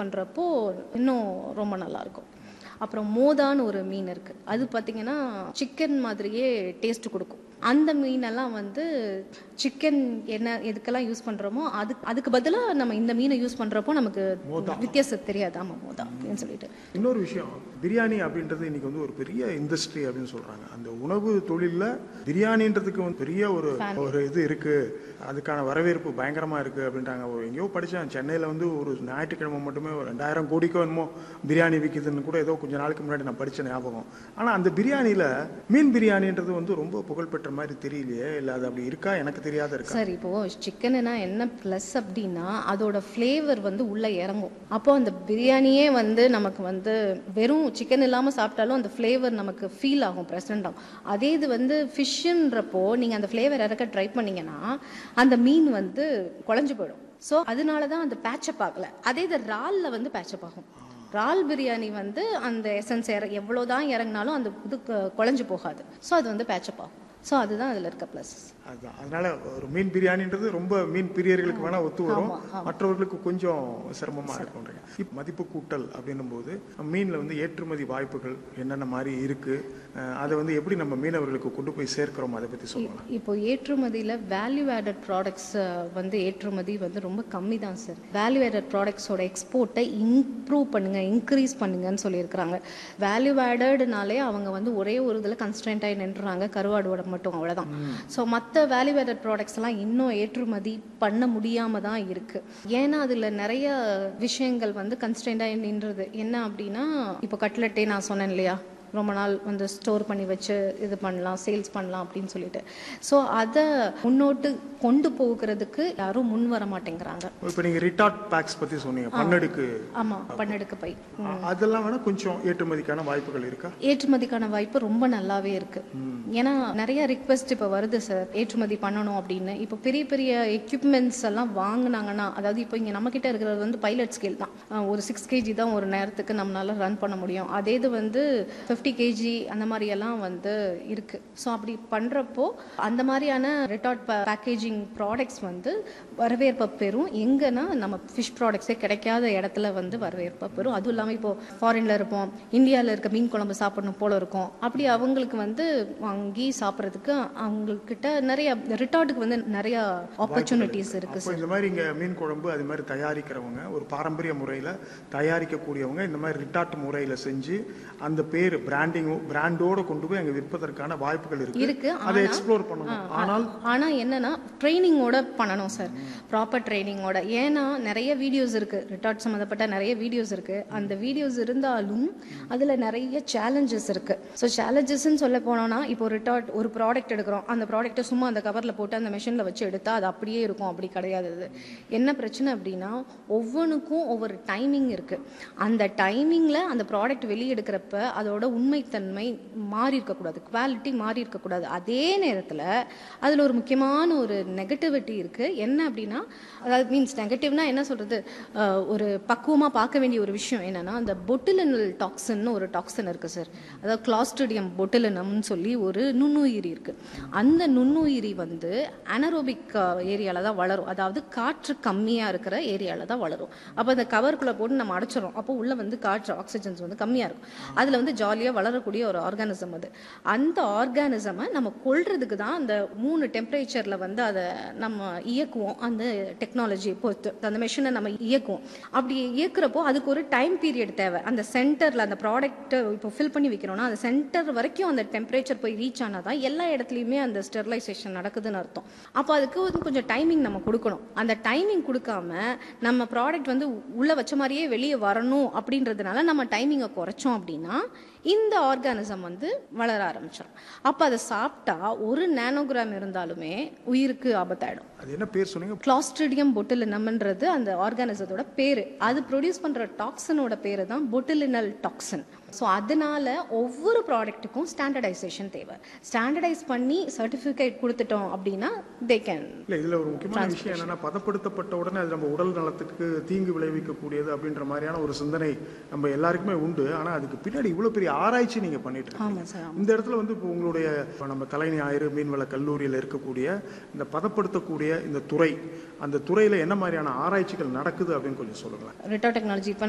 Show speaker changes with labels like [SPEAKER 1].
[SPEAKER 1] பண்ணுறப்போ இன்னும் ரொம்ப நல்லாயிருக்கும் அப்புறம் மோதான்னு ஒரு மீன் இருக்குது அது பார்த்திங்கன்னா சிக்கன் மாதிரியே டேஸ்ட் கொடுக்கும் அந்த மீனெல்லாம் வந்து சிக்கன் என்ன எதுக்கெல்லாம் யூஸ் பண்ணுறோமோ அது அதுக்கு பதிலாக நம்ம இந்த மீனை யூஸ் பண்ணுறப்போ நமக்கு வித்தியாசம் தெரியாது ஆமாம் மோதா அப்படின்னு சொல்லிட்டு
[SPEAKER 2] இன்னொரு விஷயம் பிரியாணி அப்படின்றது இன்னைக்கு வந்து ஒரு பெரிய இண்டஸ்ட்ரி அப்படின்னு சொல்றாங்க அந்த உணவு தொழிலில் பிரியாணின்றதுக்கு வந்து பெரிய ஒரு ஒரு இது இருக்கு அதுக்கான வரவேற்பு பயங்கரமா இருக்கு அப்படின்றாங்க ஒரு எங்கேயோ படிச்சேன் சென்னையில வந்து ஒரு ஞாயிற்றுக்கிழமை மட்டுமே ஒரு ரெண்டாயிரம் கோடிக்கோ என்னமோ பிரியாணி விற்கிதுன்னு கூட ஏதோ கொஞ்ச நாளுக்கு முன்னாடி நான் படிச்ச ஞாபகம் ஆனா அந்த பிரியாணியில மீன் பிரியாணின்றது வந்து ரொம்ப புகழ்பெற்ற மாதிரி தெரியலையே இல்ல அது அப்படி இருக்கா எனக்கு தெரியாத இருக்கா
[SPEAKER 1] சார் இப்போ சிக்கனுனா என்ன ப்ளஸ் அப்படின்னா அதோட ஃப்ளேவர் வந்து உள்ள இறங்கும் அப்போ அந்த பிரியாணியே வந்து நமக்கு வந்து வெறும் சிக்கன் இல்லாமல் சாப்பிட்டாலும் அந்த ஃப்ளேவர் நமக்கு ஃபீல் ஆகும் ப்ரெசன்ட் ஆகும் அதே இது வந்து ஃபிஷ்ஷுன்றப்போ நீங்கள் அந்த ஃப்ளேவர் இறக்க ட்ரை பண்ணீங்கன்னா அந்த மீன் வந்து குழஞ்சு போயிடும் ஸோ அதனால தான் அந்த பேச்சப் ஆகல அதே இது இறாலில் வந்து பேச்சப் ஆகும் இறால் பிரியாணி வந்து அந்த எசன்ஸ் இற எவ்வளோ தான் இறங்கினாலும் அந்த இது கு- குழஞ்சு போகாது ஸோ அது வந்து பேச்சப் ஆகும் ஸோ அதுதான் அதில் இருக்க ப்ளஸ்
[SPEAKER 2] அதுதான் அதனால ஒரு மீன் பிரியாணின்றது ரொம்ப மீன் பிரியர்களுக்கு வேணா ஒத்து வரும் மற்றவர்களுக்கு கொஞ்சம் சிரமமா இருக்கும்ன்றீங்க இப்ப மதிப்பு கூட்டல் அப்படின்னும் போது மீன்ல வந்து ஏற்றுமதி வாய்ப்புகள் என்னென்ன மாதிரி இருக்கு அஹ் அதை வந்து எப்படி நம்ம மீனவர்களுக்கு கொண்டு போய் சேர்க்கிறோம் அதை பத்தி சொல்லுங்க
[SPEAKER 1] இப்போ ஏற்றுமதியில் வேல்யூ ஆடட் ப்ராடக்ட்ஸ் வந்து ஏற்றுமதி வந்து ரொம்ப கம்மி தான் சார் வேல்யூ ஆடட் ப்ராடக்ட்ஸோட எக்ஸ்போர்ட்டை இம்ப்ரூவ் பண்ணுங்க இன்க்ரீஸ் பண்ணுங்கன்னு சொல்லியிருக்கிறாங்க வேல்யூ ஆடட்னாலே அவங்க வந்து ஒரே ஒரு இதில் கன்ஸ்டன்ட் ஆகி நின்றுறாங்க கருவாடு மட்டும் அவ்வளோதான் ஸோ மற்ற வேல்யூ ஆடட் ப்ராடக்ட்ஸ் எல்லாம் இன்னும் ஏற்றுமதி பண்ண முடியாம தான் இருக்கு ஏன்னா அதில் நிறைய விஷயங்கள் வந்து கன்ஸ்டன்ட் ஆகி நின்றுது என்ன அப்படின்னா இப்போ கட்லெட்டே நான் சொன்னேன் இல்லையா ரொம்ப நாள் வந்து ஸ்டோர் பண்ணி வச்சு இது பண்ணலாம் சேல்ஸ் பண்ணலாம் அப்படின்னு சொல்லிட்டு ஸோ அதை முன்னோட்டு கொண்டு போகிறதுக்கு யாரும் முன் வர மாட்டேங்கிறாங்க
[SPEAKER 2] இப்ப நீங்க ரிட்டார்ட் பேக்ஸ் பத்தி சொன்னீங்க பன்னடுக்கு
[SPEAKER 1] ஆமாம் பன்னெடுக்கு பை
[SPEAKER 2] அதெல்லாம் வேணா கொஞ்சம் ஏற்றுமதிக்கான வாய்ப்புகள் இருக்கா
[SPEAKER 1] ஏற்றுமதிக்கான வாய்ப்பு ரொம்ப நல்லாவே இருக்கு ஏன்னா நிறைய ரிக்வெஸ்ட் இப்போ வருது சார் ஏற்றுமதி பண்ணணும் அப்படின்னு இப்போ பெரிய பெரிய எக்யூப்மெண்ட்ஸ் எல்லாம் வாங்குனாங்கன்னா அதாவது இப்போ இங்கே நம்ம கிட்ட இருக்கிறது வந்து பைலட் ஸ்கேல் தான் அஹ் ஒரு சிக்ஸ் கேஜி தான் ஒரு நேரத்துக்கு நம்மளால ரன் பண்ண முடியும் அதே இது வந்து ஃபிஃப்டி கேஜி அந்த மாதிரி எல்லாம் வந்து இருக்கு ஸோ அப்படி பண்றப்போ அந்த மாதிரியான ரிட்டார்ட் பேக்கேஜிங் ப்ராடக்ட்ஸ் வந்து வரவேற்பை பெறும் எங்கன்னா நம்ம ஃபிஷ் ப்ராடக்ட்ஸே கிடைக்காத இடத்துல வந்து வரவேற்பை பெறும் அதுவும் இல்லாமல் இப்போ ஃபாரின்ல இருப்போம் இந்தியாவில் இருக்க மீன் குழம்பு சாப்பிடணும் போல இருக்கும் அப்படி அவங்களுக்கு வந்து வாங்கி சாப்பிட்றதுக்கு அவங்கக்கிட்ட நிறைய ரிட்டார்டுக்கு வந்து நிறைய ஆப்பர்ச்சுனிட்டிஸ் இருக்கு
[SPEAKER 2] அப்போ இந்த மாதிரி இங்க மீன் குழம்பு அது மாதிரி தயாரிக்கிறவங்க ஒரு பாரம்பரிய முறையில தயாரிக்கக்கூடியவங்க இந்த மாதிரி ரிட்டார்ட் முறையில செஞ்சு அந்த பேர் பிராண்டிங் பிராண்டோட கொண்டு போய் அங்க விற்பதற்கான வாய்ப்புகள் இருக்கு
[SPEAKER 1] இருக்கு
[SPEAKER 2] அதை எக்ஸ்ப்ளோர் பண்ணணும் ஆனால்
[SPEAKER 1] ஆனா என்னன்னா ட்ரைனிங்கோட பண்ணணும் சார் ப்ராப்பர் ட்ரைனிங்கோட ஏன்னா நிறைய வீடியோஸ் இருக்கு ரிட்டார்ட் சம்மந்தப்பட்ட நிறைய வீடியோஸ் இருக்கு அந்த வீடியோஸ் இருந்தாலும் அதுல நிறைய சேலஞ்சஸ் இருக்கு ஸோ சேலஞ்சஸ்ன்னு சொல்ல போனோம்னா இப்போ ரிட்டார்ட் ஒரு ப்ராடக்ட் எடுக்கிறோம் அந்த ப்ராடக்ட்டை சும்மா அந்த கவர்ல போட்டு அந்த மிஷினில் வச்சு எடுத்தா அது அப்படியே இருக்கும் அப்படி கிடையாது அது என்ன பிரச்சனை அப்படின்னா ஒவ்வொன்றுக்கும் ஒவ்வொரு டைமிங் இருக்கு அந்த டைமிங்ல அந்த ப்ராடக்ட் வெளியெடுக்கிறப்ப அதோட உண்மைத்தன்மை மாறி இருக்கக்கூடாது குவாலிட்டி மாறி இருக்கக்கூடாது அதே நேரத்தில் அதில் ஒரு முக்கியமான ஒரு நெகட்டிவிட்டி இருக்கு என்ன அப்படின்னா அதாவது மீன்ஸ் நெகட்டிவ்னா என்ன சொல்றது அஹ், ஒரு பக்குவமாக பார்க்க வேண்டிய ஒரு விஷயம் என்னன்னா அந்த பொட்டுலினல் டாக்ஸின்னு ஒரு டாக்ஸின் இருக்கு சார் அதாவது கிளாஸ்ட்ரிடியம் பொட்டுலினம்னு சொல்லி ஒரு நுண்ணுயிரி இருக்கு அந்த நுண்ணுயிரி வந்து அனரோபிக் ஏரியால தான் வளரும் அதாவது காற்று கம்மியா இருக்கிற ஏரியால தான் வளரும் அப்போ அந்த கவருக்குள்ள போட்டு நம்ம அடைச்சிரும் அப்போ உள்ள வந்து காற்று ஆக்சிஜன்ஸ் வந்து கம்மியா இருக்கும் அதுல வந்து ஜாலியா வளரக்கூடிய ஒரு ஆர்கானிசம் அது அந்த ஆர்கானிசமை நம்ம கொல்றதுக்கு தான் அந்த மூணு டெம்பரேச்சர்ல வந்து அதை நம்ம இயக்குவோம் அந்த டெக்னாலஜி பொறுத்து அந்த மெஷினை நம்ம இயக்குவோம் அப்படி இயக்குறப்போ அதுக்கு ஒரு டைம் பீரியட் தேவை அந்த சென்டர்ல அந்த ப்ராடக்ட் இப்போ ஃபில் பண்ணி வைக்கிறோம்னா அந்த சென்டர் வரைக்கும் அந்த டெம்பரேச்சர் போய் ரீச் ஆனாதான் எல்லா இடத்துலையுமே அந்த ஸ்டெர்லைசேஷன் நடக்குதுன்னு அர்த்தம் அப்போ அதுக்கு வந்து கொஞ்சம் டைமிங் நம்ம கொடுக்கணும் அந்த டைமிங் கொடுக்காம நம்ம ப்ராடக்ட் வந்து உள்ள வச்ச மாதிரியே வெளியே வரணும் அப்படின்றதுனால நம்ம டைமிங்கை குறைச்சோம் அப்படின்னா இந்த ஆர்கானிசம் வந்து வளர ஆரம்பிச்சிடும் அப்போ அதை சாப்பிட்டா ஒரு நேனோகிராம் இருந்தாலுமே உயிருக்கு ஆபத்தாயிடும்
[SPEAKER 2] அது என்ன பேர் சொன்னீங்க
[SPEAKER 1] கிளாஸ்ட்ரிடியம் பொட்டுலினம்ன்றது அந்த ஆர்கானிசத்தோட பேரு அது ப்ரொடியூஸ் பண்ற டாக்ஸனோட பேரு தான் பொட்டுலினல் டாக்ஸன் ஸோ அதனால ஒவ்வொரு ப்ராடக்ட்டுக்கும் ஸ்டாண்டர்டைசேஷன் தேவை ஸ்டாண்டர்டைஸ் பண்ணி சர்டிஃபிகேட் கொடுத்துட்டோம் அப்படின்னா தே கேன்
[SPEAKER 2] இல்ல இதுல ஒரு முக்கியமான விஷயம் என்னன்னா பதப்படுத்தப்பட்ட உடனே அது நம்ம உடல் நலத்துக்கு தீங்கு விளைவிக்கக்கூடியது அப்படின்ற மாதிரியான ஒரு சிந்தனை நம்ம எல்லாருக்குமே உண்டு ஆனா அதுக்கு பின்னாடி இவ்வளவு பெரிய ஆராய்ச்சி நீங்க பண்ணிட்டு இருக்கீங்க
[SPEAKER 1] ஆமாம் சார்
[SPEAKER 2] இந்த இடத்துல வந்து இப்போ உங்களுடைய இப்ப நம்ம தலைஞாயிறு ஞாயிறு மீன்வள கல்லூரியில் இருக்கக்கூடிய இந்த பதப்படுத்தக்கூடிய இந்த துறை அந்த துறையில என்ன மாதிரியான ஆராய்ச்சிகள் நடக்குது அப்படின்னு கொஞ்சம் சொல்லுங்களேன்
[SPEAKER 1] ரிட்டோ டெக்னாலஜி இப்போ